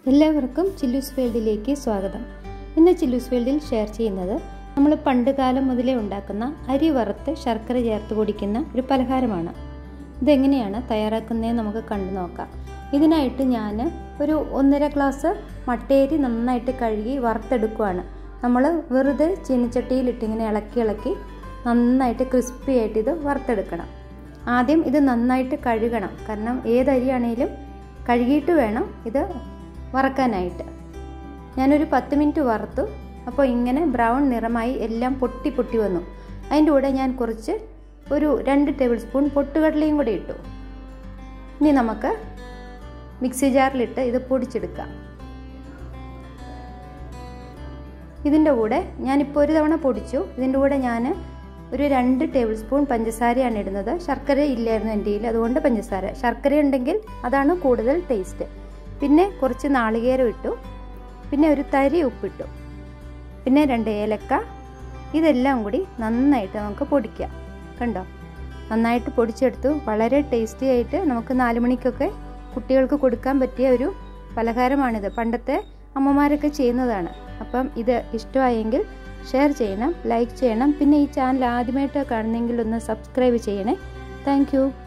എല്ലാവർക്കും ചില്ലൂസ് വേൾഡിലേക്ക് സ്വാഗതം ഇന്ന് ചില്ലൂസ് വേൾഡിൽ ഷെയർ ചെയ്യുന്നത് നമ്മൾ പണ്ട് കാലം മുതലേ ഉണ്ടാക്കുന്ന അരി വറുത്ത് ശർക്കര ചേർത്ത് കുടിക്കുന്ന ഒരു പലഹാരമാണ് ഇതെങ്ങനെയാണ് തയ്യാറാക്കുന്നതെന്ന് നമുക്ക് കണ്ടു നോക്കാം ഇതിനായിട്ട് ഞാൻ ഒരു ഒന്നര ഗ്ലാസ് മട്ടേരി നന്നായിട്ട് കഴുകി വറുത്തെടുക്കുകയാണ് നമ്മൾ വെറുതെ ചീനിച്ചട്ടിയിലിട്ട് ഇങ്ങനെ ഇളക്കി ഇളക്കി നന്നായിട്ട് ക്രിസ്പി ആയിട്ട് ഇത് വറുത്തെടുക്കണം ആദ്യം ഇത് നന്നായിട്ട് കഴുകണം കാരണം ഏതരിയാണേലും കഴുകിയിട്ട് വേണം ഇത് വറക്കാനായിട്ട് ഞാനൊരു പത്ത് മിനിറ്റ് വറുത്തു അപ്പോൾ ഇങ്ങനെ ബ്രൗൺ നിറമായി എല്ലാം പൊട്ടി പൊട്ടി വന്നു അതിൻ്റെ കൂടെ ഞാൻ കുറച്ച് ഒരു രണ്ട് ടേബിൾ സ്പൂൺ പൊട്ടുകടലയും കൂടെ ഇട്ടു ഇനി നമുക്ക് മിക്സി ജാറിലിട്ട് ഇത് പൊടിച്ചെടുക്കാം ഇതിൻ്റെ കൂടെ ഞാനിപ്പോൾ ഒരു തവണ പൊടിച്ചു ഇതിൻ്റെ കൂടെ ഞാൻ ഒരു രണ്ട് ടേബിൾ സ്പൂൺ പഞ്ചസാരയാണ് ഇടുന്നത് ശർക്കര ഇല്ലായിരുന്നു എൻ്റെ കയ്യിൽ അതുകൊണ്ട് പഞ്ചസാര ശർക്കര ഉണ്ടെങ്കിൽ അതാണ് കൂടുതൽ ടേസ്റ്റ് പിന്നെ കുറച്ച് നാളികേരം ഇട്ടു പിന്നെ ഒരു തരി ഉപ്പിട്ടു പിന്നെ രണ്ട് ഏലക്ക ഇതെല്ലാം കൂടി നന്നായിട്ട് നമുക്ക് പൊടിക്കാം കണ്ടോ നന്നായിട്ട് പൊടിച്ചെടുത്തു വളരെ ടേസ്റ്റി ആയിട്ട് നമുക്ക് നാല് മണിക്കൊക്കെ കുട്ടികൾക്ക് കൊടുക്കാൻ പറ്റിയ ഒരു പലഹാരമാണിത് പണ്ടത്തെ അമ്മമാരൊക്കെ ചെയ്യുന്നതാണ് അപ്പം ഇത് ഇഷ്ടമായെങ്കിൽ ഷെയർ ചെയ്യണം ലൈക്ക് ചെയ്യണം പിന്നെ ഈ ചാനൽ ആദ്യമായിട്ട് കാണുന്നെങ്കിൽ ഒന്ന് സബ്സ്ക്രൈബ് ചെയ്യണേ താങ്ക്